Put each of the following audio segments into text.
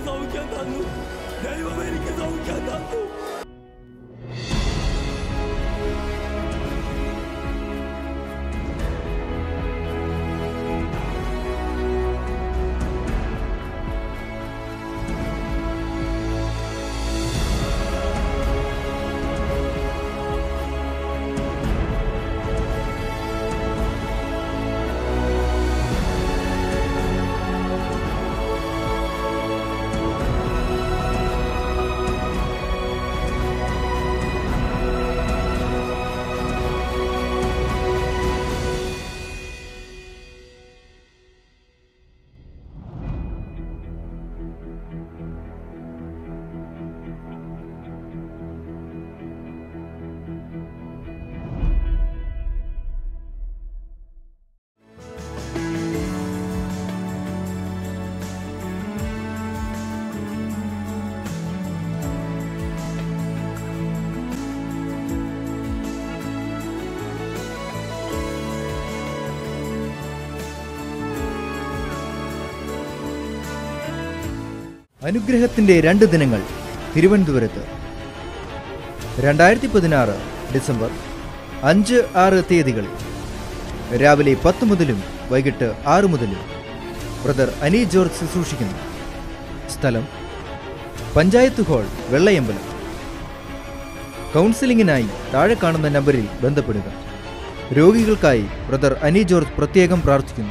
സൗഖ്യം തന്നു ദൈവം എനിക്ക് സൗഖ്യം തന്നു അനുഗ്രഹത്തിന്റെ രണ്ട് ദിനങ്ങൾ തിരുവനന്തപുരത്ത് രണ്ടായിരത്തി പതിനാറ് ഡിസംബർ അഞ്ച് ആറ് തീയതികളിൽ രാവിലെ പത്ത് മുതലും വൈകിട്ട് ആറ് മുതലും ബ്രദർ അനി ജോർജ് ശുശ്രൂഷിക്കുന്നു സ്ഥലം പഞ്ചായത്ത് ഹാൾ വെള്ളയമ്പലം കൗൺസിലിംഗിനായി താഴെ കാണുന്ന നമ്പറിൽ ബന്ധപ്പെടുക രോഗികൾക്കായി ബ്രദർ അനി ജോർജ് പ്രത്യേകം പ്രാർത്ഥിക്കുന്നു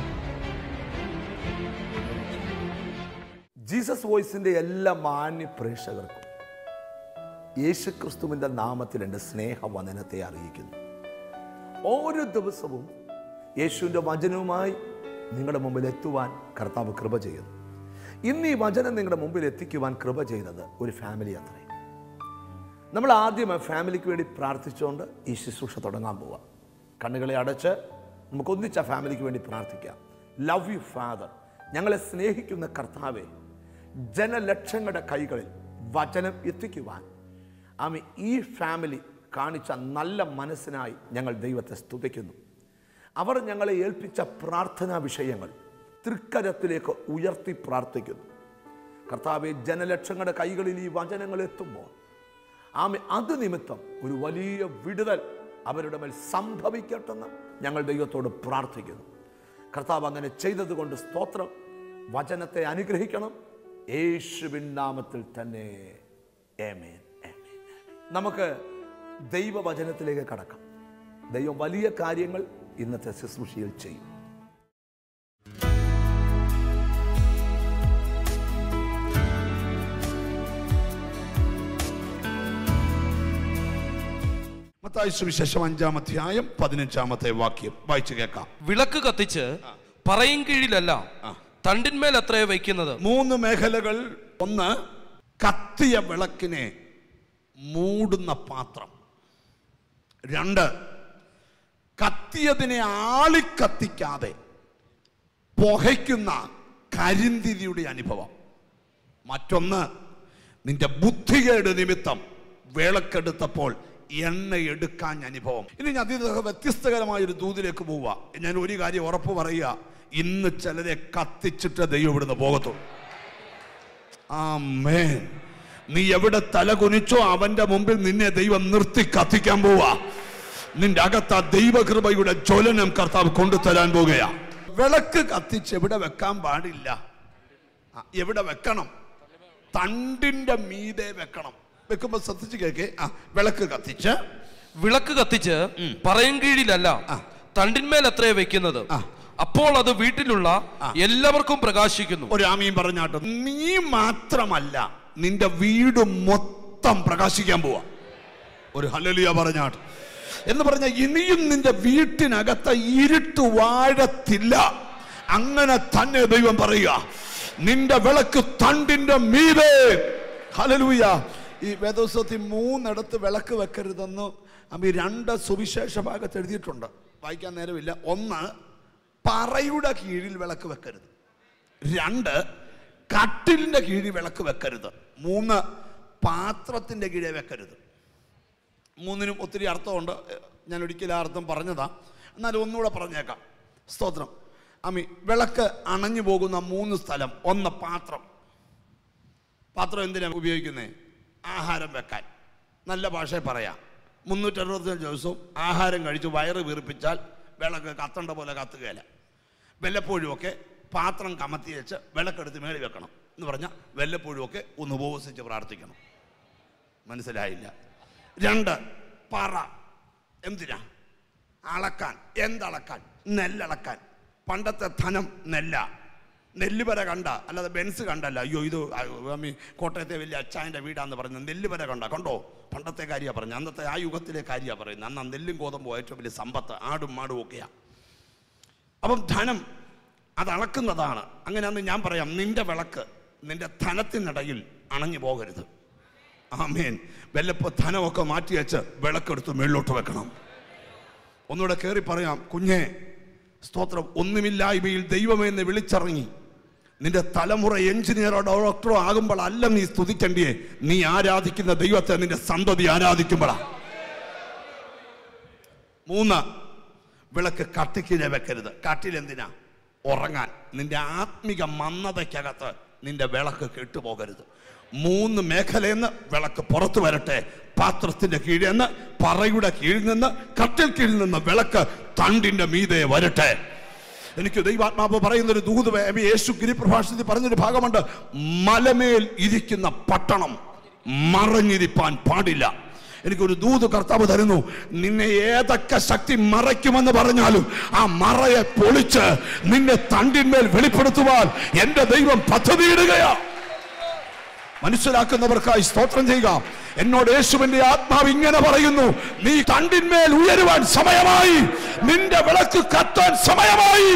ജീസസ് വോയിസിൻ്റെ എല്ലാ മാന്യ പ്രേക്ഷകർക്കും യേശു ക്രിസ്തുവിൻ്റെ നാമത്തിൽ എൻ്റെ സ്നേഹവന്ദനത്തെ അറിയിക്കുന്നു ഓരോ ദിവസവും യേശുവിൻ്റെ വചനവുമായി നിങ്ങളുടെ മുമ്പിൽ എത്തുവാൻ കർത്താവ് കൃപ ചെയ്യുന്നു ഇന്ന് ഈ വചനം നിങ്ങളുടെ മുമ്പിൽ എത്തിക്കുവാൻ കൃപ ചെയ്തത് ഒരു ഫാമിലി അത്രേ നമ്മൾ ആദ്യം ആ ഫാമിലിക്ക് വേണ്ടി പ്രാർത്ഥിച്ചുകൊണ്ട് ഈ ശുശ്രൂഷ തുടങ്ങാൻ പോവാം കണ്ണുകളെ അടച്ച് നമുക്ക് ഒന്നിച്ച് ആ ഫാമിലിക്ക് വേണ്ടി പ്രാർത്ഥിക്കാം ലവ് യു ഫാദർ ഞങ്ങളെ സ്നേഹിക്കുന്ന കർത്താവെ ജനലക്ഷങ്ങളുടെ കൈകളിൽ വചനം എത്തിക്കുവാൻ ആമി ഈ ഫാമിലി കാണിച്ച നല്ല മനസ്സിനായി ഞങ്ങൾ ദൈവത്തെ സ്തുതിക്കുന്നു അവർ ഞങ്ങളെ ഏൽപ്പിച്ച പ്രാർത്ഥനാ വിഷയങ്ങൾ തൃക്കരത്തിലേക്ക് ഉയർത്തി പ്രാർത്ഥിക്കുന്നു കർത്താവെ ജനലക്ഷങ്ങളുടെ കൈകളിൽ ഈ വചനങ്ങൾ എത്തുമ്പോൾ ആമെ അത് നിമിത്തം ഒരു വലിയ വിടുതൽ അവരുടെ മേൽ സംഭവിക്കട്ടെന്ന് ഞങ്ങൾ ദൈവത്തോട് പ്രാർത്ഥിക്കുന്നു കർത്താവ് അങ്ങനെ ചെയ്തതുകൊണ്ട് സ്തോത്രം വചനത്തെ അനുഗ്രഹിക്കണം യേശുവിൻ നാമത്തിൽ തന്നെ ഏമേൻ ഏമേൻ നമുക്ക് ദൈവവചനത്തിലേക്ക് കടക്കാം ദൈവം വലിയ കാര്യങ്ങൾ ഇന്നത്തെ ശുശ്രൂഷയിൽ ചെയ്യും മത്തായി സുവിശേഷം അഞ്ചാം അധ്യായം പതിനഞ്ചാമത്തെ വാക്യം വായിച്ചു കേൾക്കാം വിളക്ക് കത്തിച്ച് പറയും കീഴിലല്ല തണ്ടിന്മേൽ അത്രേ വയ്ക്കുന്നത് മൂന്ന് മേഖലകൾ ഒന്ന് കത്തിയ വിളക്കിനെ മൂടുന്ന പാത്രം രണ്ട് കത്തിയതിനെ ആളിക്കത്തിക്കാതെ പുകയ്ക്കുന്ന കരിന്തിരിയുടെ അനുഭവം മറ്റൊന്ന് നിന്റെ ബുദ്ധികേട് നിമിത്തം വിളക്കെടുത്തപ്പോൾ എണ്ണ എടുക്കാൻ അനുഭവം ഇനി ഞാൻ അതിൽ വ്യത്യസ്തകരമായ ഒരു ദൂതിലേക്ക് പോവുക ഞാൻ ഒരു കാര്യം ഉറപ്പ് പറയുക ഇന്ന് ചിലരെ കത്തിച്ചിട്ട് ദൈവം ഇവിടുന്ന് പോകത്തുള്ളൂ ആമേൻ നീ എവിടെ തല കുനിച്ചോ അവന്റെ മുമ്പിൽ നിന്നെ ദൈവം നിർത്തി കത്തിക്കാൻ പോവാ നിന്റെ അകത്ത് ആ ദൈവകൃപയുടെ ജ്വലനം കർത്താവ് കൊണ്ടുതരാൻ പോകുകയാ വിളക്ക് കത്തിച്ച് എവിടെ വെക്കാൻ പാടില്ല ആ, എവിടെ വെക്കണം തണ്ടിന്റെ മീതെ വെക്കണം വെക്കുമ്പോ ശ്രദ്ധിച്ച് കേൾക്കേ ആ വിളക്ക് കത്തിച്ച് വിളക്ക് കത്തിച്ച് പറയും കീഴിലല്ല തണ്ടിന്മേൽ അത്രേ വയ്ക്കുന്നത് അപ്പോൾ അത് വീട്ടിലുള്ള എല്ലാവർക്കും പ്രകാശിക്കുന്നു ഒരു ആമീൻ പറഞ്ഞാട്ടോ നീ മാത്രമല്ല നിന്റെ വീട് മൊത്തം പ്രകാശിക്കാൻ പോവാ ഒരു ഹലലിയ പറഞ്ഞാട്ട് എന്ന് പറഞ്ഞ ഇനിയും നിന്റെ വീട്ടിനകത്ത് ഇരുട്ട് വാഴത്തില്ല അങ്ങനെ തന്നെ ദൈവം പറയുക നിന്റെ വിളക്ക് തണ്ടിന്റെ മീതെ ഹലലൂയ ഈ വേദോത്സവത്തിൽ മൂന്നിടത്ത് വിളക്ക് വെക്കരുതെന്ന് അമ്മ രണ്ട് സുവിശേഷ ഭാഗത്ത് എഴുതിയിട്ടുണ്ട് വായിക്കാൻ നേരമില്ല ഒന്ന് പറയുടെ കീഴിൽ വിളക്ക് വെക്കരുത് രണ്ട് കട്ടിലിന്റെ കീഴിൽ വിളക്ക് വെക്കരുത് മൂന്ന് പാത്രത്തിന്റെ കീഴെ വെക്കരുത് മൂന്നിനും ഒത്തിരി അർത്ഥമുണ്ട് ഞാൻ ഒരിക്കലും ആ അർത്ഥം പറഞ്ഞതാ എന്നാലും ഒന്നുകൂടെ പറഞ്ഞേക്കാം സ്തോത്രം അമ്മി വിളക്ക് അണഞ്ഞു പോകുന്ന മൂന്ന് സ്ഥലം ഒന്ന് പാത്രം പാത്രം എന്തിനാണ് ഉപയോഗിക്കുന്നത് ആഹാരം വെക്കാൻ നല്ല ഭാഷയിൽ പറയാം മുന്നൂറ്ററുപത്തഞ്ച് ദിവസവും ആഹാരം കഴിച്ച് വയറ് വീർപ്പിച്ചാൽ വിളക്ക് കത്തണ്ട പോലെ കത്തുകയില്ല വല്ലപ്പോഴുമൊക്കെ പാത്രം കമത്തി വെച്ച് വിളക്കെടുത്ത് മേളി വെക്കണം എന്ന് പറഞ്ഞാൽ വല്ലപ്പോഴുമൊക്കെ ഒന്ന് ഉപവസിച്ച് പ്രാർത്ഥിക്കണം മനസ്സിലായില്ല രണ്ട് പറ എന്തിനാ അളക്കാൻ എന്തളക്കാൻ നെല്ലളക്കാൻ പണ്ടത്തെ ധനം നെല്ല നെല്ലുപര കണ്ട അല്ലാതെ ബെൻസ് കണ്ടല്ല അയ്യോ ഇത് അമ്മി കോട്ടയത്തെ വലിയ അച്ചായൻ്റെ വീടാന്ന് പറഞ്ഞത് നെല്ലുപര കണ്ട കണ്ടോ പണ്ടത്തെ കാര്യമാണ് പറഞ്ഞത് അന്നത്തെ ആ യുഗത്തിലെ കാര്യമാണ് പറയുന്നത് അന്ന് ആ നെല്ലും ഗോതമ്പും ഏറ്റവും വലിയ സമ്പത്ത് ആടും മാടും ഒക്കെയാണ് അപ്പം ധനം അത് അളക്കുന്നതാണ് അങ്ങനെയാന്ന് ഞാൻ പറയാം നിന്റെ വിളക്ക് നിന്റെ ധനത്തിനിടയിൽ അണഞ്ഞു പോകരുത് ആമേൻ വല്ലപ്പോ ധനമൊക്കെ മാറ്റി വെച്ച് വിളക്കെടുത്ത് മേളിലോട്ട് വെക്കണം ഒന്നുകൂടെ കയറി പറയാം കുഞ്ഞെ സ്തോത്രം ഒന്നുമില്ലായ്മയിൽ ദൈവമെന്ന് വിളിച്ചിറങ്ങി നിന്റെ തലമുറ എഞ്ചിനീയറോ ഡോക്ടറോ ആകുമ്പോൾ അല്ല നീ സ്തുതിക്കണ്ടിയേ നീ ആരാധിക്കുന്ന ദൈവത്തെ നിന്റെ സന്തതി ആരാധിക്കുമ്പോഴാ മൂന്ന് വിളക്ക് കട്ടിക്കീഴെ വെക്കരുത് കട്ടിൽ എന്തിനാ ഉറങ്ങാൻ നിന്റെ ആത്മിക മന്ദതയ്ക്കകത്ത് നിന്റെ വിളക്ക് കെട്ടുപോകരുത് മൂന്ന് മേഖലയെന്ന് വിളക്ക് പുറത്തു വരട്ടെ പാത്രത്തിന്റെ കീഴിൽ നിന്ന് പറയുടെ കീഴിൽ നിന്ന് കട്ടിൽ കീഴിൽ നിന്ന് വിളക്ക് തണ്ടിന്റെ മീതെ വരട്ടെ എനിക്ക് ദൈവാത്മാവ് പറയുന്ന ഒരു ദൂത് വേ- യേശു ഗിരിപ്രഭാഷണത്തിൽ പറഞ്ഞൊരു ഭാഗമുണ്ട് മലമേൽ ഇരിക്കുന്ന പട്ടണം മറഞ്ഞിരിപ്പാൻ പാടില്ല എനിക്കൊരു ദൂത് കർത്താവ് തരുന്നു നിന്നെ ഏതൊക്കെ ശക്തി മറയ്ക്കുമെന്ന് പറഞ്ഞാലും ആ മറയെ പൊളിച്ച് നിന്നെ തണ്ടിന്മേൽ വെളിപ്പെടുത്തുവാൻ എന്റെ ദൈവം പദ്ധതിയിടുകയാ മനസ്സിലാക്കുന്നവർക്കായി സ്തോത്രം ചെയ്യുക എന്നോട് യേശുവിന്റെ ആത്മാവ് ഇങ്ങനെ പറയുന്നു നീ തണ്ടിന്മേൽ ഉയരുവാൻ സമയമായി നിന്റെ വിളക്ക് കത്താൻ സമയമായി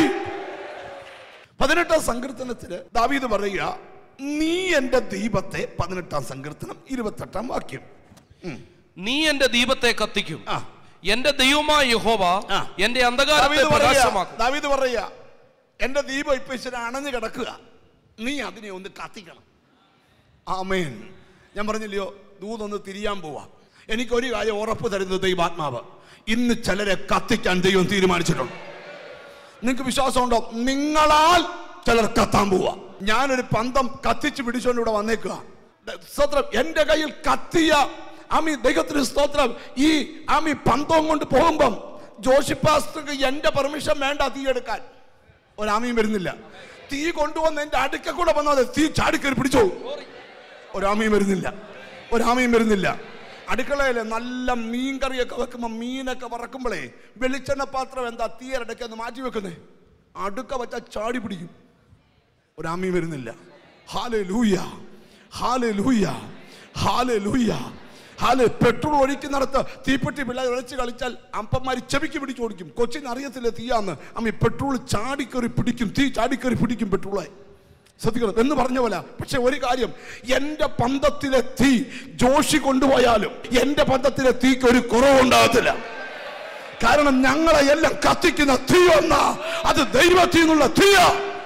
പതിനെട്ടാം സങ്കീർത്തനത്തില് ദാവീദ് പറയുക നീ എന്റെ ദീപത്തെ പതിനെട്ടാം സങ്കീർത്തനം ഇരുപത്തെട്ടാം വാക്യം നീ എന്റെ ദീപത്തെ കത്തിക്കും ആ. എന്റെ ദൈവമായ യഹോവ ആ. എന്റെ അന്ധകാരത്തെ ദാവീദ് പറയുക പ്രകാശമാക്കും ദാവീദ് പറയുക എന്റെ ദീപം ഇപ്പൊ ഇച്ചിരി അണഞ്ഞു കിടക്കുക നീ അതിനെ ഒന്ന് കത്തിക്കണം ആമേൻ ഞാൻ പറഞ്ഞില്ലയോ ദൂതൊന്ന് തിരിയാൻ പോവാ എനിക്കൊരു കാര്യം ഉറപ്പ് തരുന്നത് ദൈവാത്മാവ് ഇന്ന് ചിലരെ കത്തിക്കാൻ ദൈവം തീരുമാനിച്ചിട്ടുണ്ട് നിങ്ങൾക്ക് വിശ്വാസമുണ്ടോ നിങ്ങളാൽ ചിലർ കത്താൻ പോവാ ഞാനൊരു പന്തം കത്തിച്ച് പിടിച്ചുകൊണ്ട് ഇവിടെ വന്നേക്കുക സ്തോത്രം എന്റെ കയ്യിൽ കത്തിയ ആമി ദൈവത്തിന് സ്തോത്രം ഈ ആമി പന്തവും കൊണ്ട് പോകുമ്പം ജോഷിപ്പാസ്തർക്ക് എന്റെ പെർമിഷൻ വേണ്ട തീ എടുക്കാൻ ഒരാമയും വരുന്നില്ല തീ കൊണ്ടുവന്ന് എന്റെ അടുക്ക കൂടെ വന്നാൽ തീ ചാടിക്കറി പിടിച്ചോ ഒരാമയും വരുന്നില്ല ഒരാമയും വരുന്നില്ല അടുക്കളയിൽ നല്ല മീൻ കറിയൊക്കെ വെക്കുമ്പോൾ മീനൊക്കെ വറക്കുമ്പോഴേ വെളിച്ചെണ്ണ പാത്രം എന്താ തീയരടക്കെ ഒന്ന് മാറ്റി വെക്കുന്നേ അടുക്ക വെച്ചാൽ ചാടി പിടിക്കും ഒരാമയും വരുന്നില്ല ഹാലെ ലൂയ ഹാലെ ലൂയ ഹാലെ ലൂയ ഹാല് പെട്രോൾ ഒഴിക്കുന്നിടത്ത് തീപ്പെട്ടി പിള്ളേർ ഒഴിച്ച് കളിച്ചാൽ അപ്പന്മാർ ചെവിക്ക് പിടിച്ച് ഓടിക്കും കൊച്ചിന് അറിയത്തില്ല തീയാന്ന് അമ്മ പെട്രോൾ ചാടിക്കറി പിടിക്കും തീ ചാടിക്കറി പിടിക്കും പെട്രോളായി ശ്രദ്ധിക്കണം എന്ന് പറഞ്ഞ പോലെ പക്ഷെ ഒരു കാര്യം എന്റെ പന്തത്തിലെ തീ ജോഷി കൊണ്ടുപോയാലും എന്റെ പന്തത്തിലെ തീക്ക് ഒരു കുറവുണ്ടാകത്തില്ല കാരണം ഞങ്ങളെ എല്ലാം കത്തിക്കുന്ന തീ ഒന്ന അത് ദൈവത്തിൽ നിന്നുള്ള തീയ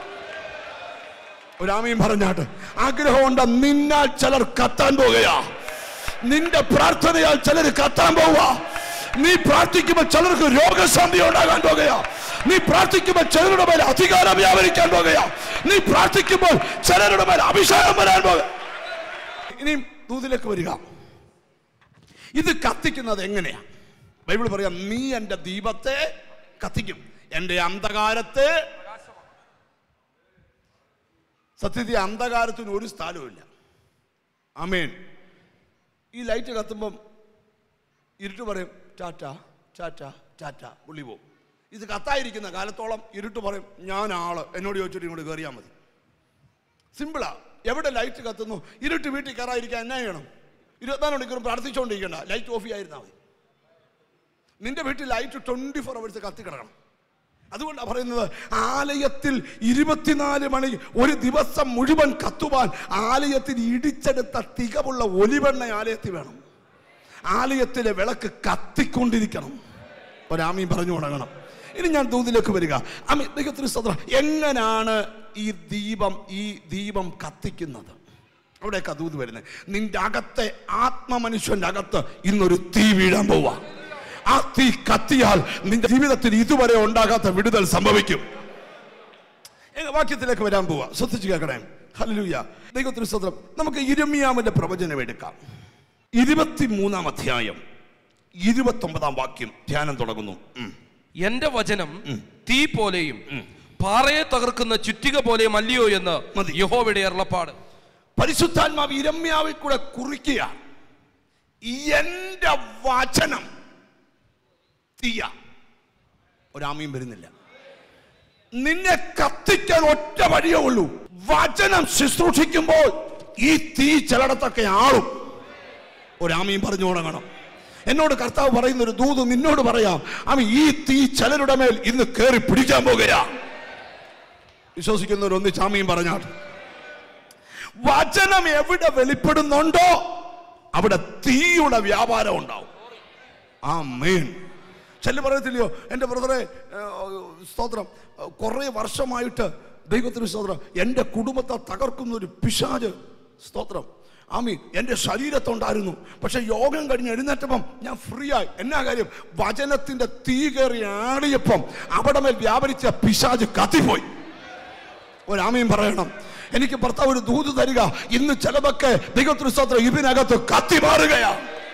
ഒരാമയും പറഞ്ഞാട്ട് ആഗ്രഹമുണ്ട് നിന്നാൽ ചിലർ കത്താൻ പോകുകയാ നിന്റെ പ്രാർത്ഥനയാൽ ചിലർ കത്താൻ പോവുക നീ പ്രാർത്ഥിക്കുമ്പോൾ ചിലർക്ക് രോഗശാന്തി ഉണ്ടാകാൻ പോകുകയാ നീ പ്രാർത്ഥിക്കുമ്പോൾ ചിലരുടെ മേൽ അധികാരം വ്യാപരിക്കാൻ പോകുകയാ നീ പ്രാർത്ഥിക്കുമ്പോൾ ചിലരുടെ മേൽ അഭിഷേകം വരാൻ പോകുക ഇനിയും ദൂതിലേക്ക് വരിക ഇത് കത്തിക്കുന്നത് എങ്ങനെയാ ബൈബിൾ പറയാം നീ എൻ്റെ ദീപത്തെ കത്തിക്കും എൻ്റെ അന്ധകാരത്തെ സത്യത്തിൽ അന്ധകാരത്തിന് ഒരു സ്ഥലവുമില്ല ആമേൻ ഈ ലൈറ്റ് കത്തുമ്പം ഇരുട്ട് പറയും ടാറ്റ ടാറ്റ ടാറ്റ പുള്ളി പോവും ഇത് കത്തായിരിക്കുന്ന കാലത്തോളം ഇരുട്ട് പറയും ഞാൻ ആള് എന്നോട് ചോദിച്ചിട്ട് ഇങ്ങോട്ട് കയറിയാൽ മതി സിമ്പിളാ എവിടെ ലൈറ്റ് കത്തുന്നു ഇരുട്ട് വീട്ടിൽ കയറാതിരിക്കാൻ എന്നാ ചെയ്യണം ഇരുപത്തിനാല് മണിക്കൂറും പ്രാർത്ഥിച്ചുകൊണ്ടിരിക്കണ്ട ലൈറ്റ് ഓഫ് ചെയ്യാതിരുന്നാൽ മതി നിന്റെ വീട്ടിൽ ലൈറ്റ് ട്വന്റി ഫോർ അവേഴ്സ് കത്തി കിടക്കണം അതുകൊണ്ടാണ് പറയുന്നത് ആലയത്തിൽ ഇരുപത്തിനാല് മണി ഒരു ദിവസം മുഴുവൻ കത്തുവാൻ ആലയത്തിൽ ഇടിച്ചെടുത്ത തികവുള്ള ഒലിവെണ്ണ ആലയത്തിൽ വേണം ആലയത്തിലെ വിളക്ക് കത്തിക്കൊണ്ടിരിക്കണം ഒരാമീൻ പറഞ്ഞു തുടങ്ങണം ഇനി ഞാൻ ദൂതിലേക്ക് വരിക അമ്മ ദൈവത്തിന് സ്വതന്ത്രം എങ്ങനെയാണ് ഈ ദീപം ഈ ദീപം കത്തിക്കുന്നത് അവിടെയൊക്കെ ദൂത് വരുന്നത് നിന്റെ അകത്തെ ആത്മമനുഷ്യന്റെ അകത്ത് ഇന്നൊരു തീ വീഴാൻ പോവാ ആ തീ കത്തിയാൽ നിന്റെ ജീവിതത്തിൽ ഇതുവരെ ഉണ്ടാകാത്ത വിടുതൽ സംഭവിക്കും ഏ, വാക്യത്തിലേക്ക് വരാൻ പോവാ ശ്രദ്ധിച്ചു കേൾക്കണേ ഹല്ലേലൂയ ദൈവത്തിന് സ്വതന്ത്രം നമുക്ക് ഇരമ്യാവിന്റെ പ്രവചനം എടുക്കാം ഇരുപത്തിമൂന്നാം അധ്യായം ഇരുപത്തൊമ്പതാം വാക്യം ധ്യാനം തുടങ്ങുന്നു ഉം. എന്റെ വചനം തീ പോലെയും പാറയെ തകർക്കുന്ന ചുറ്റിക പോലെയും അല്ലയോ എന്ന് മതി. യഹോവയുടെ അരുളപ്പാട് പരിശുദ്ധാത്മാവ് ഇരമ്യാവിൽ കൂടെ കുറിക്കുക എന്റെ വചനം തീയ ഒരാമയും വരുന്നില്ല നിന്നെ കത്തിക്കാൻ ഒറ്റ വഴിയേ ഉള്ളൂ വചനം ശുശ്രൂഷിക്കുമ്പോൾ ഈ തീ ചിലടത്തൊക്കെ ആളും ഒരാമയും പറഞ്ഞു തുടങ്ങണം എന്നോട് കർത്താവ് പറയുന്ന ഒരു ദൂത് നിന്നോട് പറയാം അവൻ ഈ തീ ചിലരുടെ മേൽ ഇന്ന് കയറി പിടിക്കാൻ പോകുകയാ വിശ്വസിക്കുന്നവർ ഒന്ന് ചാമിയും പറഞ്ഞാട്ട് വചനം എവിടെ വെളിപ്പെടുന്നുണ്ടോ അവിടെ തീയുടെ വ്യാപാരം ഉണ്ടാവും ആ മെയിൻ ചെല്ലു പറയത്തില്ലയോ എൻ്റെ ബ്രദറെ ഏഹ്, സ്തോത്രം ഏഹ്, കുറേ വർഷമായിട്ട് ദൈവത്തിന് സ്തോത്രം എൻ്റെ കുടുംബത്തെ തകർക്കുന്ന ഒരു പിശാജ് സ്തോത്രം ആമി എൻ്റെ ശരീരത്തുണ്ടായിരുന്നു പക്ഷെ യോഗം കഴിഞ്ഞ് എഴുന്നേറ്റപ്പം ഞാൻ ഫ്രീ ആയി എന്നാ കാര്യം വചനത്തിന്റെ തീ കയറി ആടിയപ്പം അവിടെ മേൽ വ്യാപരിച്ച പിശാജ് കത്തിപ്പോയി ഒരാമയും പറയണം എനിക്ക് ഭർത്താവ് ഒരു ദൂത് തരിക ഇന്ന് ചിലതൊക്കെ ദൈവത്തിന് സ്തോത്രം ഇതിനകത്ത് കത്തി മാറുകയാ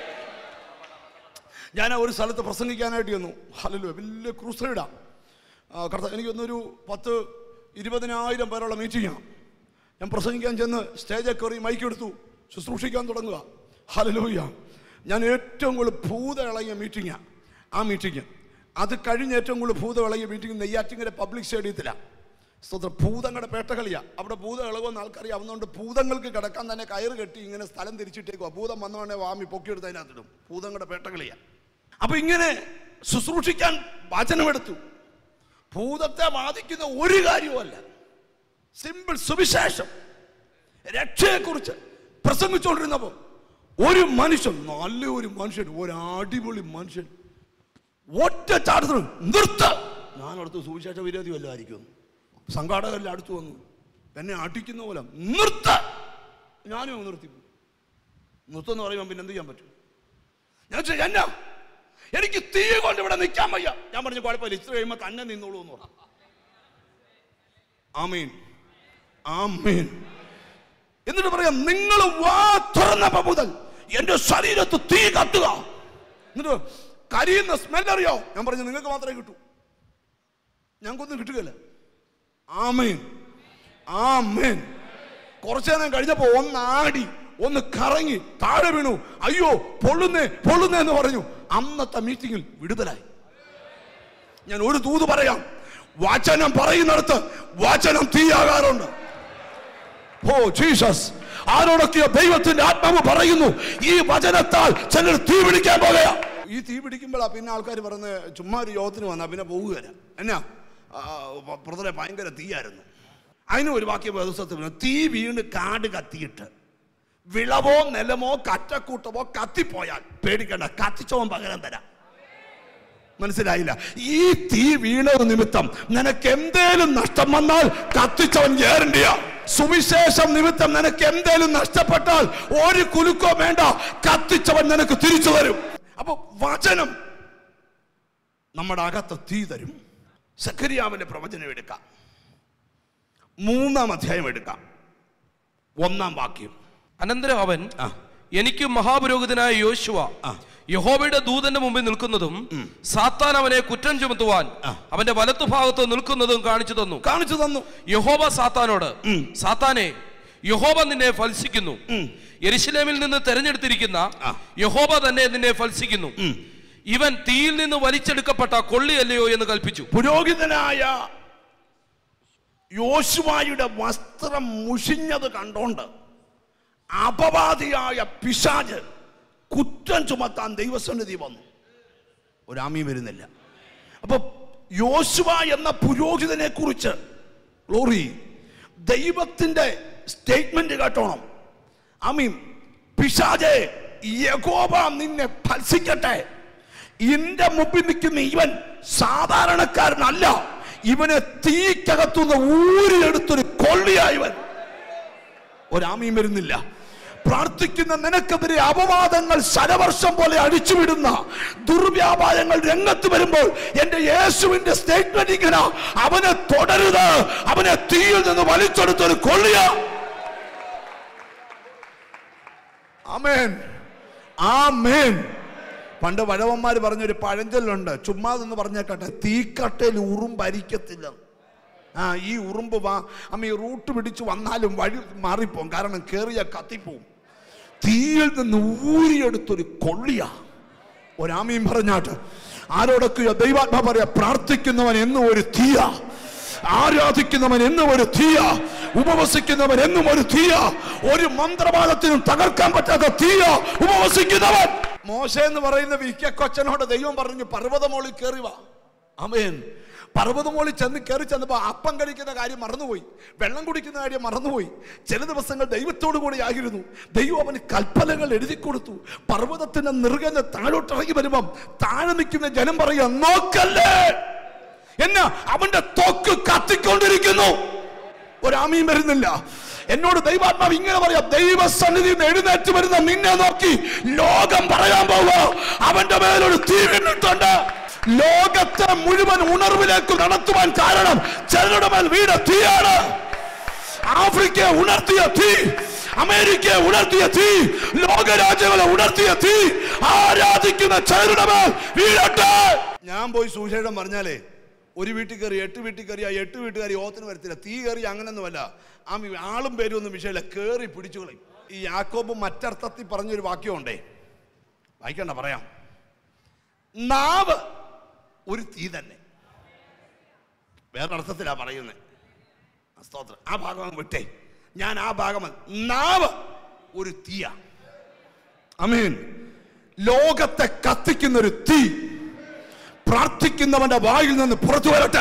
ഞാൻ ഒരു സ്ഥലത്ത് പ്രസംഗിക്കാനായിട്ട് ചെന്നു ഹലോ വലിയ ക്രൂസൈഡാ കർത്താവ് എനിക്ക് ഒന്നൊരു പത്ത് ഇരുപതിനായിരം പേരുള്ള മീറ്റിംഗാണ് ഞാൻ പ്രസംഗിക്കാൻ ചെന്ന് സ്റ്റേജിൽ കയറി മൈക്ക് എടുത്തു ശുശ്രൂഷിക്കാൻ തുടങ്ങുക ഹലലൂയ ഞാൻ ഏറ്റവും കൂടുതൽ ഭൂത ഇളകിയ മീറ്റിംഗാണ് ആ മീറ്റിംഗ് അത് കഴിഞ്ഞ് ഏറ്റവും കൂടുതൽ ഭൂത ഇളകിയ മീറ്റിംഗ് നെയ്യാറ്റിങ്ങര പബ്ലിക് സ്റ്റേഡിയത്തിലാണ് സ്തോത്രം ഭൂതങ്ങളുടെ പേട്ടകളിയാ അവിടെ ഭൂതം ഇളകുമെന്ന് ആൾക്കറിയാവുന്നതുകൊണ്ട് ഭൂതങ്ങൾക്ക് കിടക്കാൻ തന്നെ കയറ് കെട്ടി ഇങ്ങനെ സ്ഥലം തിരിച്ചിട്ടേക്കുക ഭൂതം വന്നവനെ വാമി പൊക്കിയെടുത്ത് അതിനകത്തിടും ഭൂതങ്ങളുടെ പേട്ടകളിയാ അപ്പൊ ഇങ്ങനെ ശുശ്രൂഷിക്കാൻ വചനമെടുത്തു ഭൂതത്തെ ബാധിക്കുന്ന ഒരു കാര്യവുമല്ല സിമ്പിൾ സുവിശേഷം രക്ഷയെക്കുറിച്ച് പ്രസംഗിച്ചുകൊണ്ടിരുന്നപ്പോൾ ഒരു മനുഷ്യൻ നല്ല ഒരു മനുഷ്യൻ ഒരു അടിപൊളി മനുഷ്യൻ ഒറ്റ ചാട്ടത്തിന് നിർത്ത ഞാൻ അടുത്ത് സുവിശേഷ വിരോധി വല്ലതായിരിക്കും സംഘാടകരെല്ലാം അടുത്ത് വന്നു എന്നെ അടിക്കുന്ന പോലെ നിർത്ത ഞാനും അങ്ങ് നിർത്തി നിർത്തുമെന്ന് പറയുമ്പോൾ പിന്നെ എന്ത് ചെയ്യാൻ പറ്റും ഞാൻ ചോദിച്ചു, എന്നാ എനിക്ക് തീ കൊണ്ട് ഇവിടെ നിൽക്കാൻ വയ്യ ഞാൻ പറഞ്ഞു കുഴപ്പമില്ല ഇത്ര കഴിയുമ്പോൾ തന്നെ നിന്നോളൂ എന്ന് പറഞ്ഞു ആമീൻ ആമീൻ എന്നിട്ട് പറയാം നിങ്ങൾ വാ തുറന്നപ്പോ മുതൽ എന്റെ ശരീരത്ത് തീ കത്തുക എന്നിട്ട് കരിയുന്ന സ്മെൽ അറിയോ ഞാൻ പറഞ്ഞു നിങ്ങൾക്ക് മാത്രമേ കിട്ടൂ ഞങ്ങൾക്കൊന്നും കിട്ടുകയില്ല ആമേൻ ആമേൻ കുറച്ചു നേരം കഴിഞ്ഞപ്പോ ഒന്നാടി ഒന്ന് കറങ്ങി താഴെ വീണു അയ്യോ പൊള്ളുന്നേ പൊള്ളുന്നേ എന്ന് പറഞ്ഞു അന്നത്തെ മീറ്റിംഗിൽ വിടുതലായി ഞാൻ ഒരു തൂത് പറയാം വചനം പറയുന്നിടത്ത് വചനം തീയാകാറുണ്ട് ഓ ജീസസ് ആരോടൊക്കെയോ ദൈവത്തിന്റെ ആത്മാവ് പറയുന്നു ഈ വചനത്താൽ ചിലർ തീ പിടിക്കാൻ പോകുക ഈ തീ പിടിക്കുമ്പോഴാ പിന്നെ ആൾക്കാർ പറയുന്നത് ചുമ്മാ ഒരു യോഗത്തിന് വന്നാ പിന്നെ പോവുകയില്ല എന്നാ പ്രതലെ ഭയങ്കര തീയായിരുന്നു അതിന് ഒരു വാക്യം ദിവസത്തിൽ തീ വീണ് കാട് കത്തിയിട്ട് വിളവോ നിലമോ കറ്റക്കൂട്ടമോ കത്തിപ്പോയാൽ പേടിക്കണ്ട കത്തിച്ചോൻ പകരം തരാം മനസ്സിലായില്ല ഈ തീ വീണത് നിമിത്തം നിനക്ക് എന്തേലും നഷ്ടം വന്നാൽ കത്തിച്ചവൻ ഗ്യാരണ്ടിയാ സുവിശേഷം നിമിത്തം നിനക്ക് എന്തേലും നഷ്ടപ്പെട്ടാൽ ഒരു കുലുക്കോ വേണ്ട കത്തിച്ചവൻ നിനക്ക് തിരിച്ചു തരും അപ്പൊ വചനം നമ്മുടെ അകത്ത് തീ തരും സക്കരിയാവിന്റെ പ്രവചനം എടുക്കാം മൂന്നാം അധ്യായം എടുക്കാം ഒന്നാം വാക്യം അനന്തരം അവൻ ആ. എനിക്ക് മഹാപുരോഹിതനായ യോശുവ ആ. യഹോവയുടെ ദൂതന്റെ മുമ്പിൽ നിൽക്കുന്നതും സാത്താൻ അവനെ കുറ്റം ചുമത്തുവാൻ ആ. അവന്റെ വലത്തുഭാഗത്ത് നിൽക്കുന്നതും കാണിച്ചു തന്നു കാണിച്ചു തന്നു യഹോവ സാത്താനോട് ഉം. സാത്താനെ യഹോവ നിന്നെ ഫൽസിക്കുന്നു ഉം. യെരുശലേമിൽ നിന്ന് തെരഞ്ഞെടുത്തിരിക്കുന്ന ആ. യഹോവ തന്നെ നിന്നെ ഫൽസിക്കുന്നു ഉം. ഇവൻ തീയിൽ നിന്ന് വലിച്ചെടുക്കപ്പെട്ട കൊള്ളിയല്ലയോ എന്ന് കൽപ്പിച്ചു പുരോഹിതനായ യോശുവായുടെ വസ്ത്രം മുഷിഞ്ഞത് കണ്ടോണ്ട് അപവാദിയായ പിശാജ് കുറ്റം ചുമത്താൻ ദൈവസന്നിധി വന്നു ഒരാമി വരുന്നില്ല അപ്പൊ യോശുവ എന്ന പുരോഹിതനെ കുറിച്ച് ഗ്ലോറി ദൈവത്തിന്റെ സ്റ്റേറ്റ്മെന്റ് കേട്ടോണം അമീൻ പിശാജെ യഹോവ നിന്നെ ഫൽസിക്കട്ടെ ഇന്റെ മുമ്പിൽ നിൽക്കുന്ന ഇവൻ സാധാരണക്കാരനല്ല ഇവനെ തീക്കകത്തുനിന്ന് ഊരിയെടുത്തൊരു കൊള്ളിയായവൻ ഒരാമയും വരുന്നില്ല പ്രാർത്ഥിക്കുന്ന നിനക്കെതിരെ അപവാദങ്ങൾ ശരവർഷം പോലെ അടിച്ചുവിടുന്ന ദുർവ്യാപാരങ്ങൾ രംഗത്ത് വരുമ്പോൾ എന്റെ യേശുവിന്റെ സ്റ്റേറ്റ്മെന്റ് ഇങ്ങനെ അവനെ തുടരുത് അവനെ തീയിൽ നിന്ന് വലിച്ചെടുത്തൊരു കൊള്ളിയ ആമേൻ ആമേൻ പണ്ട് വഴവന്മാർ പറഞ്ഞൊരു പഴഞ്ചൊല്ലുണ്ട് ചുമ്മാതെന്ന് പറഞ്ഞേക്കട്ടെ തീക്കട്ടയിൽ ഉറുമ്പരിക്കത്തില്ല ആ ഈ ഉറുമ്പ് വാ അമ്മ ഈ റൂട്ട് പിടിച്ച് വന്നാലും വഴി മാറിപ്പോവും കാരണം കേറിയ കത്തിപ്പോവും തീയിൽ നിന്ന് ഊരിയെടുത്തൊരു കൊള്ളിയ ഒരാമയും പറഞ്ഞാട്ട് ആരോടൊക്കെയോ ദൈവാത്മാ പറയാ പ്രാർത്ഥിക്കുന്നവൻ എന്നും ഒരു തീയ ആരാധിക്കുന്നവൻ എന്നും ഒരു തീയ ഉപവസിക്കുന്നവൻ എന്നും ഒരു തീയ ഒരു മന്ത്രവാദത്തിനും തകർക്കാൻ പറ്റാത്ത തീയ ഉപവസിക്കുന്നവൻ മോശ എന്ന് പറയുന്ന വി കെ കൊച്ചനോട് ദൈവം പറഞ്ഞു പർവ്വതമോളിൽ കയറി വാ അമേൻ പർവ്വതമോളിൽ ചെന്ന് കയറി ചെന്നപ്പോൾ അപ്പം കഴിക്കുന്ന കാര്യം മറന്നുപോയി വെള്ളം കുടിക്കുന്ന കാര്യം മറന്നുപോയി ചില ദിവസങ്ങൾ ദൈവത്തോടു കൂടി ആയിരുന്നു ദൈവം അവന് കൽപ്പനകൾ എഴുതി കൊടുത്തു പർവ്വതത്തിന്റെ നിറുകഞ്ഞ താഴോട്ടിറങ്ങി വരുമ്പം താഴെ നിൽക്കുന്ന ജനം പറയുക നോക്കല്ലേ എന്നാ അവന്റെ തോക്ക് കത്തിക്കൊണ്ടിരിക്കുന്നു ഒരാമയും വരുന്നില്ല എന്നോട് ദൈവാത്മാവ് ഇങ്ങനെ പറയാം ദൈവസന്നിധി എഴുന്നേറ്റ് വരുന്ന നിന്നെ നോക്കി ലോകം പറയാൻ പോവോ അവന്റെ മേലൊരു തീ വീണിട്ടുണ്ട് ലോകത്തെ മുഴുവൻ ഉണർവിലേക്ക് നടത്തുവാൻ കാരണം ചിലരുടെ മേൽ വീണ തീയാണ് ആഫ്രിക്കയെ ഉണർത്തിയ തീ അമേരിക്കയെ ഉണർത്തിയ തീ ലോകരാജ്യങ്ങളെ ഉണർത്തിയ തീ ആരാധിക്കുന്ന ചിലരുടെ മേൽ വീഴട്ടെ ഞാൻ പോയി സുവിശേഷം പറഞ്ഞാലേ ഒരു വീട്ടിൽ കയറി എട്ട് വീട്ടിൽ കയറി ആ എട്ട് വീട്ടുകാരി ഓത്തിന് വരത്തില്ല തീ കയറി അങ്ങനെയൊന്നുമല്ല ആ വി- ആളും പേരും ഒന്നും വിഷയമില്ല കയറി പിടിച്ചു കളയും ഈ യാക്കോബ് മറ്റർത്ഥത്തിൽ പറഞ്ഞൊരു വാക്യമുണ്ടേ വായിക്കണ്ട പറയാം നാവ് ഒരു തീ തന്നെ വേറെ അർത്ഥത്തിലാ പറയുന്നത് സ്തോത്രം ആ ഭാഗം അങ്ങ് വിട്ടേ ഞാൻ ആ ഭാഗം നാവ് ഒരു തീയ അമീൻ ലോകത്തെ കത്തിക്കുന്ന ഒരു തീ പ്രാർത്ഥിക്കുന്നവന്റെ വായിൽ നിന്ന് പുറത്തു വരട്ടെ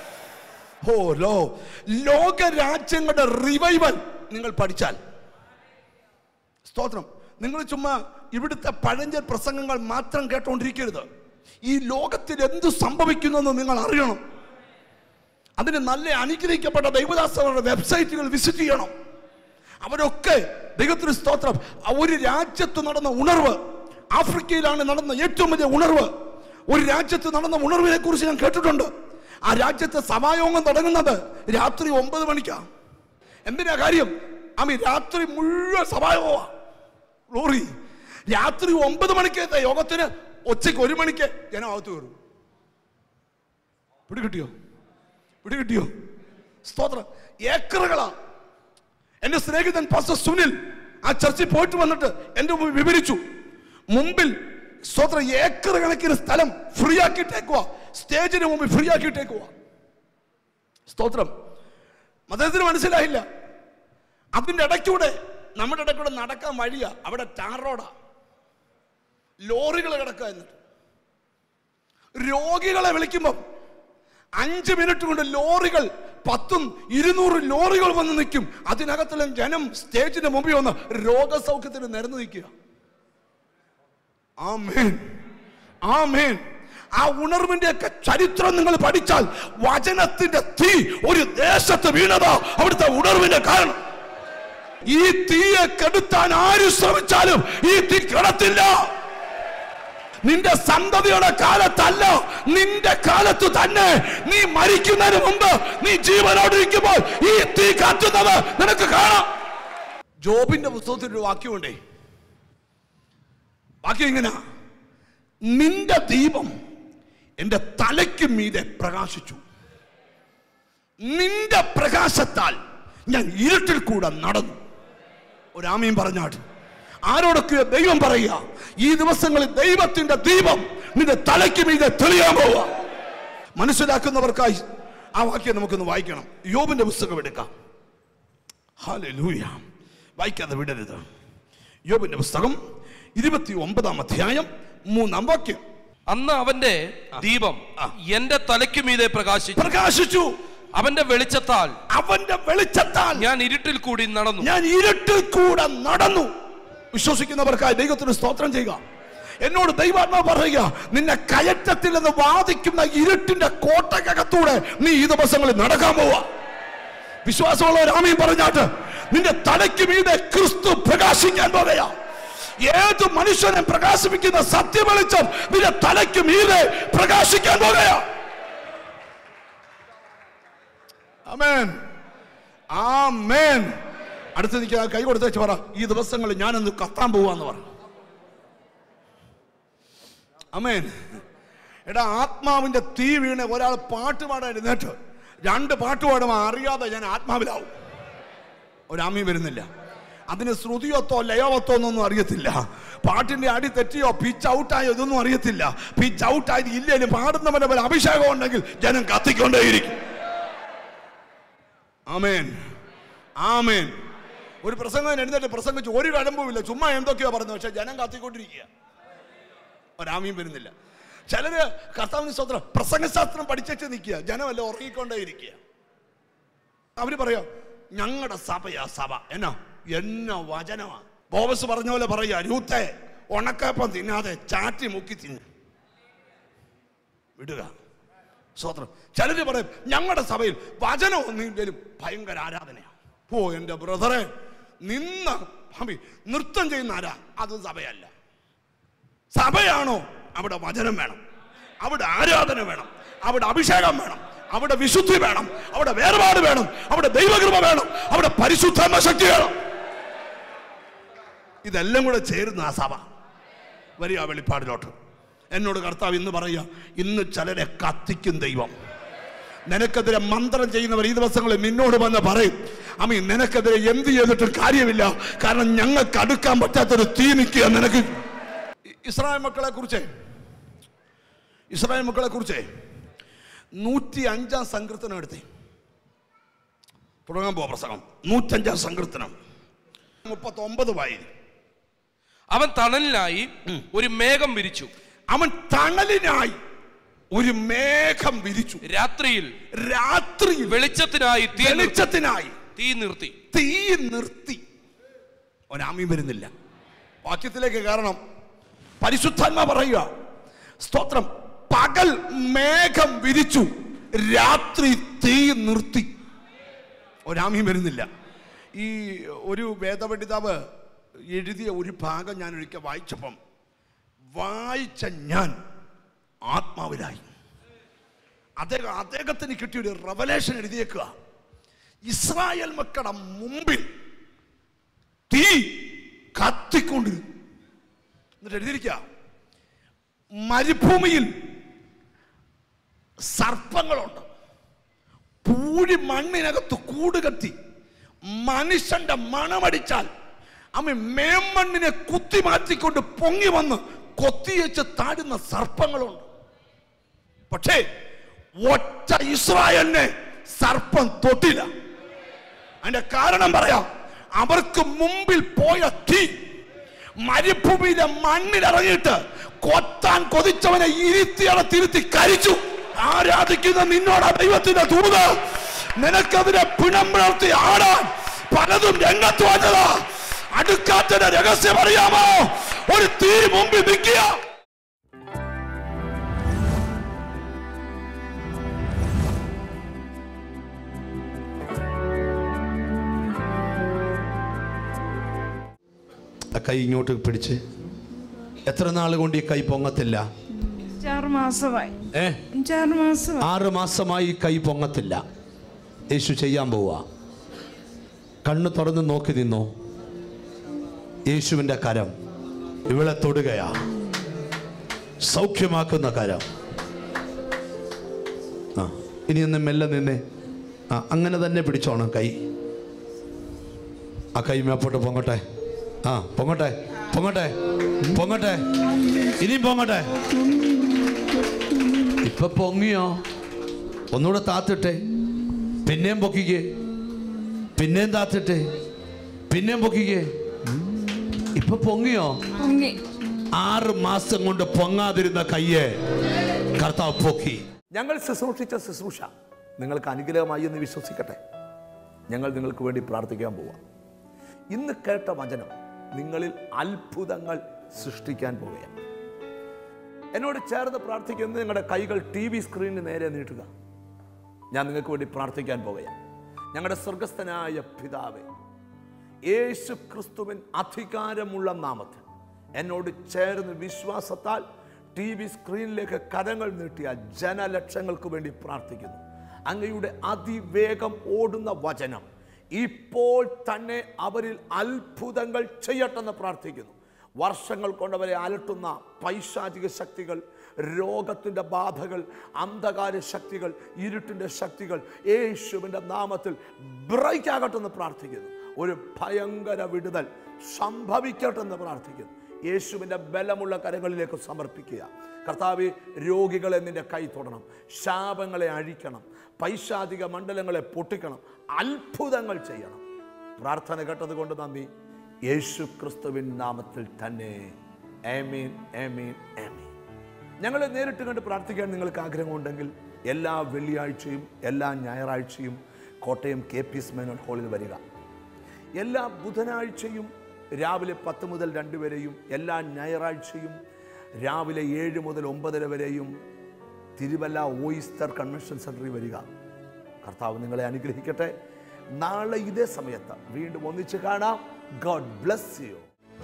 ഓ ലോ ലോക രാജ്യങ്ങളുടെ റിവൈവൽ നിങ്ങൾ പഠിച്ചാൽ സ്തോത്രം നിങ്ങൾ ചുമ്മാ ഇവിടുത്തെ പഴഞ്ചൻ പ്രസംഗങ്ങൾ മാത്രം കേട്ടുകൊണ്ടിരിക്കരുത് ഈ ലോകത്തിൽ എന്ത് സംഭവിക്കുന്നെന്ന് നിങ്ങൾ അറിയണം അതിന് നല്ല അനുഗ്രഹിക്കപ്പെട്ട ദൈവദാസരുടെ വെബ്സൈറ്റുകൾ വിസിറ്റ് ചെയ്യണം അവരൊക്കെ ദൈവത്തിന് സ്തോത്രം ആ ഒരു രാജ്യത്ത് നടന്ന ഉണർവ് ആഫ്രിക്കയിലാണ് നടന്ന ഏറ്റവും വലിയ ഉണർവ് ഒരു രാജ്യത്ത് നടന്ന ഉണർവിനെ കുറിച്ച് ഞാൻ കേട്ടിട്ടുണ്ട് ആ രാജ്യത്തെ സമായോഗം തുടങ്ങുന്നത് രാത്രി ഒമ്പത് മണിക്കാ എന്തിനാ കാര്യം ആമി രാത്രി മുഴുവൻ സമായോഗമാ ലോറി രാത്രി ഒമ്പത് മണിക്കത്തെ യോഗത്തിന് ഉച്ചയ്ക്ക് ഒരു മണിക്ക് ജനം അകത്ത് കയറും പിടികിട്ടിയോ പിടികിട്ടിയോ സ്തോത്രം ഏക്കറുകളാ എന്റെ സ്നേഹിതൻ പാസ്റ്റർ സുനിൽ ആ ചർച്ചിൽ പോയിട്ട് വന്നിട്ട് എന്റെ മുമ്പിൽ വിവരിച്ചു മുമ്പിൽ സ്തോത്ര ഏക്കർ കണക്കിന് സ്ഥലം ഫ്രീ ആക്കിയിട്ടേക്കുവാ സ്റ്റേജിന് മുമ്പിൽ ഫ്രീ ആക്കിയിട്ടേക്കുവാ സ്തോത്രം അദ്ദേഹത്തിന് മനസ്സിലായില്ല അതിന്റെ ഇടയ്ക്കൂടെ നമ്മുടെ ഇടയ്ക്കൂടെ നടക്കാൻ വഴിയാ അവിടെ ടാർ റോഡാ ലോറികൾ കിടക്കുക എന്നിട്ട് രോഗികളെ വിളിക്കുമ്പം അഞ്ച് മിനിറ്റ് കൊണ്ട് ലോറികൾ പത്തും ഇരുന്നൂറ് ലോറികൾ വന്ന് നിൽക്കും അതിനകത്തുള്ള ജനം സ്റ്റേജിന്റെ മുമ്പിൽ വന്ന് രോഗസൗഖ്യത്തിന് നിരന്നു നിൽക്കുക ആമേൻ ആമേൻ ആ ഉണർവിന്റെ ഒക്കെ ചരിത്രം നിങ്ങൾ പഠിച്ചാൽ വചനത്തിന്റെ തീ ഒരു ദേശത്ത് വീണതാ അവിടുത്തെ ഉണർവിന്റെ കാരണം ഈ തീയെ കെടുത്താൻ ആര് ശ്രമിച്ചാലും ഈ തീ കെടത്തില്ല നിന്റെ സന്തതിയുടെ കാലത്തല്ല നിന്റെ കാലത്ത് തന്നെ നീ മരിക്കുന്നതിന് മുമ്പ് നീ ജീവനോടിരിക്കുമ്പോൾ ഈ തീ കത്തുന്നത് നിനക്ക് കാണാം ജോബിന്റെ പുസ്തകത്തിൽ ഒരു വാക്യമുണ്ടേ വാക്യം ഇങ്ങനെ നിന്റെ ദീപം എന്റെ തലയ്ക്ക് മീതെ പ്രകാശിച്ചു നിന്റെ പ്രകാശത്താൽ ഞാൻ ഇരുട്ടിൽ കൂടെ നടന്നു ഒരാമയും പറഞ്ഞാട്ട് ആരോടൊക്കെ ദൈവം പറയുക ഈ ദിവസങ്ങളിൽ ദൈവത്തിന്റെ ദീപം നിന്റെ തലയ്ക്ക് മീതെ തെളിയാൻ പോവുക മനസ്സിലാക്കുന്നവർക്കായി ആ വാക്യം നമുക്കൊന്ന് വായിക്കണം യോബിന്റെ പുസ്തകം എടുക്കാം ഹല്ലേലൂയ വായിക്കാതെ വിടരുത് യോബിന്റെ പുസ്തകം ഇരുപത്തി ഒമ്പതാം അധ്യായം മൂന്നാം വാക്യം അന്ന് അവന്റെ ദീപം എന്റെ തലയ്ക്ക് മീതെ പ്രകാശിച്ചു പ്രകാശിച്ചു അവന്റെ വെളിച്ചത്താൽ അവന്റെ വെളിച്ചത്താൽ ഞാൻ ഇരുട്ടിൽ കൂടി നടന്നു ഞാൻ ഇരുട്ടിൽ കൂടെ നടന്നു വിശ്വസിക്കുന്നവർക്കായി ദൈവത്തിന് സ്തോത്രം ചെയ്യുക എന്നോട് ദൈവാത്മാ പറയുക നിന്നെ കയറ്റത്തിൽ നിന്ന് വാദിക്കുന്ന ഇരുട്ടിന്റെ കോട്ടക്കകത്തൂടെ നീ ഈ ദിവസങ്ങളിൽ നടക്കാൻ പോവാ വിശ്വാസമുള്ള രാമയും പറഞ്ഞാട്ട് നിന്റെ തലയ്ക്ക് മീതെ ക്രിസ്തു പ്രകാശിക്കാൻ പോകുകയാ ഏത് മനുഷ്യനെ പ്രകാശിപ്പിക്കുന്ന സത്യവെളിച്ചം നിന്റെ തലയ്ക്ക് മീതെ പ്രകാശിക്കാൻ പോകുകയാ ആമേൻ ആമേൻ അടുത്ത് നിൽക്കുക കൈ കൊടുത്തേച്ച് പറ ഈ ദിവസങ്ങളിൽ ഞാനൊന്ന് കത്താൻ പോവാന്ന് പറ അമേൻ എടാ ആത്മാവിന്റെ തീ വീണ് ഒരാൾ പാട്ട് പാടാൻ എഴുന്നേറ്റ് രണ്ട് പാട്ട് പാടുമ്പോൾ അറിയാതെ ഞാൻ ആത്മാവിലാവും ഒരാമി വരുന്നില്ല അതിന് ശ്രുതിയൊത്തോ ലയോവത്തോ എന്നൊന്നും അറിയത്തില്ല പാട്ടിന്റെ അടി തെറ്റിയോ പിച്ച് ഔട്ടായോ ഇതൊന്നും അറിയത്തില്ല പിച്ച് ഔട്ടായത് ഇല്ലേലും പാടുന്നവന്റെ പോലെ അഭിഷേകം ഉണ്ടെങ്കിൽ ജനം കത്തിക്കൊണ്ടേയിരിക്കും ആമേൻ ആമേൻ ഒരു പ്രസംഗം എഴുന്നേറ്റ് പ്രസംഗിച്ച് ഒരു കഴമ്പുമില്ല ചുമ്മാ എന്തൊക്കെയോ പറഞ്ഞു പക്ഷെ ജനം കത്തിക്കൊണ്ടിരിക്കുക ഒരാമയും വരുന്നില്ല ചിലര് കർത്താവിന് സ്വത്രം പ്രസംഗശാസ്ത്രം പഠിച്ചു നിൽക്കുക ജനമല്ല ഉറങ്ങിക്കൊണ്ടേ ഇരിക്കുക അവര് പറയാ ഞങ്ങളുടെ സഭയാ സഭ എന്നാ എന്ന വചനമാ ബോബസ് പറഞ്ഞ പോലെ പറയാ രൂത്തെ ഉണക്കപ്പം തിന്നാതെ ചാറ്റി മുക്കി തിന്നു വിടുക സ്വത്രം ചിലര് പറയും ഞങ്ങളുടെ സഭയിൽ വചനം ഒന്നില്ലെങ്കിലും ഭയങ്കര ആരാധനയാണ് ഓ എൻ്റെ ബ്രദറെ നിന്ന ഹമി നൃത്തം ചെയ്യുന്ന ആരാ അതും സഭയല്ല സഭയാണോ അവിടെ വചനം വേണം അവിടെ ആരാധന വേണം അവിടെ അഭിഷേകം വേണം അവിടെ വിശുദ്ധി വേണം അവിടെ വേർപാട് വേണം അവിടെ ദൈവകൃപ വേണം അവിടെ പരിശുദ്ധ ശക്തി വേണം ഇതെല്ലാം കൂടെ ചേരുന്ന ആ സഭ വരിക വെളിപ്പാടിലോട്ട് എന്നോട് കർത്താവ് ഇന്ന് പറയുക ഇന്ന് ചിലരെ കത്തിക്കും ദൈവം നിനക്കെതിരെ മന്ത്രം ചെയ്യുന്നവർ ഈ ദിവസങ്ങളിൽ നിന്നോട് വന്ന് പറയും അമ്മി നിനക്കെതിരെ എന്ത് ചെയ്തിട്ടും കാര്യമില്ല കാരണം ഞങ്ങൾക്ക് അടുക്കാൻ പറ്റാത്തൊരു തീ നിൽക്കുക നിനക്ക് ഇ- ഇസ്രായേൽ മക്കളെ കുറിച്ച് ഇസ്രായേൽ മക്കളെ കുറിച്ച് നൂറ്റി അഞ്ചാം സങ്കീർത്തനം എടുത്തേ തുടങ്ങാൻ പോവാ പ്രസംഗം നൂറ്റഞ്ചാം സങ്കീർത്തനം മുപ്പത്തി ഒമ്പത് വായി അവൻ തണലിനായി ഒരു മേഘം വിരിച്ചു അവൻ തണലിനായി ഒരു മേഘം വിരിച്ചു രാത്രിയിൽ രാത്രിയിൽ വെളിച്ചത്തിനായി തീ നിർത്തി- വെളിച്ചത്തിനായി തീ നിർത്തി തീ നിർത്തി ഒരാമയും വരുന്നില്ല വാക്യത്തിലേക്ക് കാരണം പരിശുദ്ധാത്മ പറയുക സ്തോത്രം പകൽ മേഘം വിരിച്ചു രാത്രി തീ നിർത്തി ഒരാമയും വരുന്നില്ല ഈ ഒരു വേദപണ്ഡിതാവ് എഴുതിയ ഒരു ഭാഗം ഞാൻ ഒരിക്കൽ വായിച്ചപ്പം വായിച്ച ഞാൻ ആത്മാവിലായി അദ്ദേഹം അദ്ദേഹത്തിന് കിട്ടിയ ഒരു റവലേഷൻ എഴുതിയേക്കുക ഇസ്രായേൽ മക്കളുടെ മുമ്പിൽ തീ കത്തിക്കൊണ്ടിരുന്നു എന്നിട്ട് എഴുതിയിരിക്കുക മരുഭൂമിയിൽ സർപ്പങ്ങളുണ്ട് പൂഴി മണ്ണിനകത്ത് കൂട് കത്തി മനുഷ്യന്റെ മണമടിച്ചാൽ അമ്മ മേമണ്ണിനെ കുത്തി മാറ്റിക്കൊണ്ട് പൊങ്ങി വന്ന് കൊത്തിയച്ച് താടുന്ന സർപ്പങ്ങളുണ്ട് പക്ഷേ ഒറ്റ ഇസ്രായേലിനെ സർപ്പം തൊട്ടില്ല അതിന്റെ കാരണം പറയാം അവർക്ക് മുമ്പിൽ പോയ തീ മരുഭൂമിയിലെ മണ്ണിലിറങ്ങിയിട്ട് കൊത്താൻ കൊതിച്ചവനെ ഇരുത്തിയട തിരുത്തി കരിച്ചു ആരാധിക്കുന്ന നിന്നോട് ദൈവത്തിന്റെ തൂത് നിനക്കതിനെ പിണം പുലർത്തി ആടാൻ പലതും രംഗത്ത് വന്നതാ അടുക്കാത്തന്റെ രഹസ്യം അറിയാമോ ഒരു തീ മുമ്പിൽ നിൽക്കുക ആ കൈ ഇങ്ങോട്ട് പിടിച്ച് എത്ര നാൾ കൊണ്ട് ഈ കൈ പൊങ്ങത്തില്ല അഞ്ചാറ് മാസമായി ഏ അഞ്ചാറ് മാസമായി ആറ് മാസമായി ഈ കൈ പൊങ്ങത്തില്ല യേശു ചെയ്യാൻ പോവാ കണ്ണ് തുറന്ന് നോക്കി നിന്നോ യേശുവിൻ്റെ കരം ഇവളെ തൊടുകയാ സൗഖ്യമാക്കുന്ന കരം ആ ഇനി ഒന്ന് മെല്ലെ നിന്നെ ആ അങ്ങനെ തന്നെ പിടിച്ചോണം കൈ ആ കൈ മേപ്പോട്ട് പൊങ്ങട്ടെ ആ പൊങ്ങട്ടെ പൊങ്ങട്ടെ പൊങ്ങട്ടെ ഇനിയും പൊങ്ങട്ടെ ഇപ്പൊ പൊങ്ങിയോ ഒന്നുകൂടെ താത്തിട്ടെ പിന്നെയും പൊക്കിക്കേ പിന്നെയും താത്തിട്ടെ പിന്നെയും പൊക്കിക്കേ ഇപ്പൊ പൊങ്ങിയോ പൊങ്ങി ആറ് മാസം കൊണ്ട് പൊങ്ങാതിരുന്ന കയ്യെ കർത്താവ് പൊക്കി ഞങ്ങൾ ശുശ്രൂഷിച്ച ശുശ്രൂഷ നിങ്ങൾക്ക് അനുഗ്രഹമായി എന്ന് വിശ്വസിക്കട്ടെ ഞങ്ങൾ നിങ്ങൾക്ക് വേണ്ടി പ്രാർത്ഥിക്കാൻ പോവാം ഇന്ന് കേട്ട വചനം നിങ്ങളിൽ അത്ഭുതങ്ങൾ സൃഷ്ടിക്കാൻ പോവുകയാണ് എന്നോട് ചേർന്ന് പ്രാർത്ഥിക്കുന്ന നിങ്ങളുടെ കൈകൾ ടി വി സ്ക്രീനിന് നേരെ നീട്ടുക ഞാൻ നിങ്ങൾക്ക് വേണ്ടി പ്രാർത്ഥിക്കാൻ പോവുകയാണ് ഞങ്ങളുടെ സ്വർഗസ്ഥനായ പിതാവേ യേശു ക്രിസ്തുവിൻ അധികാരമുള്ള നാമത്തിൽ എന്നോട് ചേർന്ന് വിശ്വാസത്താൽ ടി വി സ്ക്രീനിലേക്ക് കരങ്ങൾ നീട്ടിയ ജനലക്ഷങ്ങൾക്ക് വേണ്ടി പ്രാർത്ഥിക്കുന്നു അങ്ങയുടെ അതിവേഗം ഓടുന്ന വചനം ഇപ്പോൾ തന്നെ അവരിൽ അത്ഭുതങ്ങൾ ചെയ്യട്ടെന്ന് പ്രാർത്ഥിക്കുന്നു വർഷങ്ങൾ കൊണ്ടവരെ അലട്ടുന്ന പൈശാചിക ശക്തികൾ രോഗത്തിൻ്റെ ബാധകൾ അന്ധകാര ശക്തികൾ ഇരുട്ടിൻ്റെ ശക്തികൾ യേശുവിൻ്റെ നാമത്തിൽ ബ്രേക്ക് ആകട്ടെന്ന് പ്രാർത്ഥിക്കുന്നു ഒരു ഭയങ്കര വിടുതൽ സംഭവിക്കട്ടെന്ന് പ്രാർത്ഥിക്കുന്നു യേശുവിൻ്റെ ബലമുള്ള കരങ്ങളിലേക്ക് സമർപ്പിക്കുക കർത്താവ് രോഗികളെ നിന്റെ കൈ തൊടണം ശാപങ്ങളെ അഴിക്കണം പൈശാചിക മണ്ഡലങ്ങളെ പൊട്ടിക്കണം അത്ഭുതങ്ങൾ ചെയ്യണം പ്രാർത്ഥന കേട്ടത് കൊണ്ട് നന്ദി യേശു ക്രിസ്തുവിൻ നാമത്തിൽ തന്നെ ആമീൻ ആമീൻ ആമീൻ ഞങ്ങളെ നേരിട്ട് കണ്ട് പ്രാർത്ഥിക്കാൻ നിങ്ങൾക്ക് ആഗ്രഹമുണ്ടെങ്കിൽ എല്ലാ വെള്ളിയാഴ്ചയും എല്ലാ ഞായറാഴ്ചയും Kottayam K P S Menon ഹാളിൽ വരിക എല്ലാ ബുധനാഴ്ചയും രാവിലെ പത്ത് മുതൽ രണ്ട് വരെയും എല്ലാ ഞായറാഴ്ചയും രാവിലെ ഏഴ് മുതൽ ഒമ്പതര വരെയും തിരുവല്ല ഓയിസ്റ്റർ കൺവെൻഷൻ സെൻറ്ററിൽ വരിക കർത്താവ് നിങ്ങളെ അനുഗ്രഹിക്കട്ടെ നാളെ ഇതേ സമയത്ത് വീണ്ടും ഒന്നിച്ച് കാണാം ഗോഡ് ബ്ലസ് യു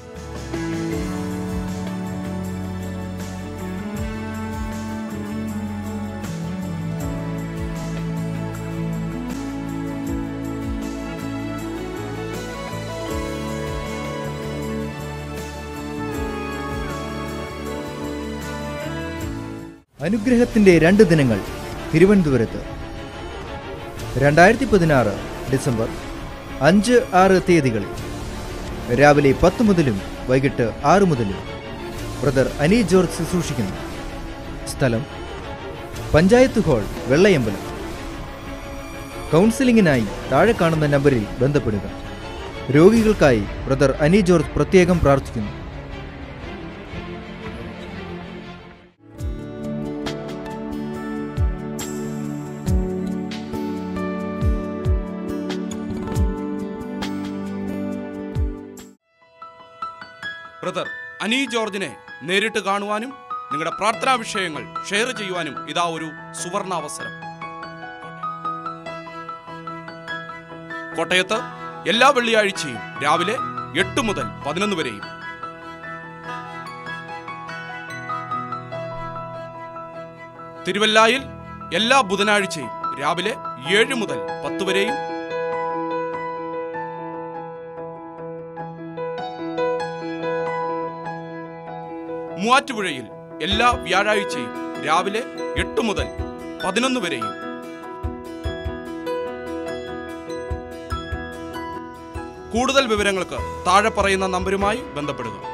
അനുഗ്രഹത്തിന്റെ രണ്ട് ദിനങ്ങൾ തിരുവനന്തപുരത്ത് രണ്ടായിരത്തി പതിനാറ് ഡിസംബർ അഞ്ച് ആറ് തീയതികളിൽ രാവിലെ പത്ത് മുതലും വൈകിട്ട് ആറ് മുതലും ബ്രദർ അനി ജോർജ് ശുശ്രൂഷിക്കുന്നു സ്ഥലം പഞ്ചായത്ത് ഹാൾ വെള്ളയമ്പലം കൗൺസിലിംഗിനായി താഴെ കാണുന്ന നമ്പറിൽ ബന്ധപ്പെടുക രോഗികൾക്കായി ബ്രദർ അനി ജോർജ് പ്രത്യേകം പ്രാർത്ഥിക്കുന്നു ബ്രദർ അനി ജോർജിനെ നേരിട്ട് കാണുവാനും നിങ്ങളുടെ പ്രാർത്ഥനാ വിഷയങ്ങൾ ഷെയർ ചെയ്യുവാനും ഇതാ ഒരു സുവർണാവസരം കോട്ടയത്ത് എല്ലാ വെള്ളിയാഴ്ചയും രാവിലെ എട്ട് മുതൽ പതിനൊന്ന് വരെയും തിരുവല്ലായിൽ എല്ലാ ബുധനാഴ്ചയും രാവിലെ ഏഴ് മുതൽ പത്ത് വരെയും മൂവാറ്റുപുഴയിൽ എല്ലാ വ്യാഴാഴ്ചയും രാവിലെ എട്ട് മുതൽ പതിനൊന്ന് വരെയും കൂടുതൽ വിവരങ്ങൾക്ക് താഴെ പറയുന്ന നമ്പരുമായി ബന്ധപ്പെടുക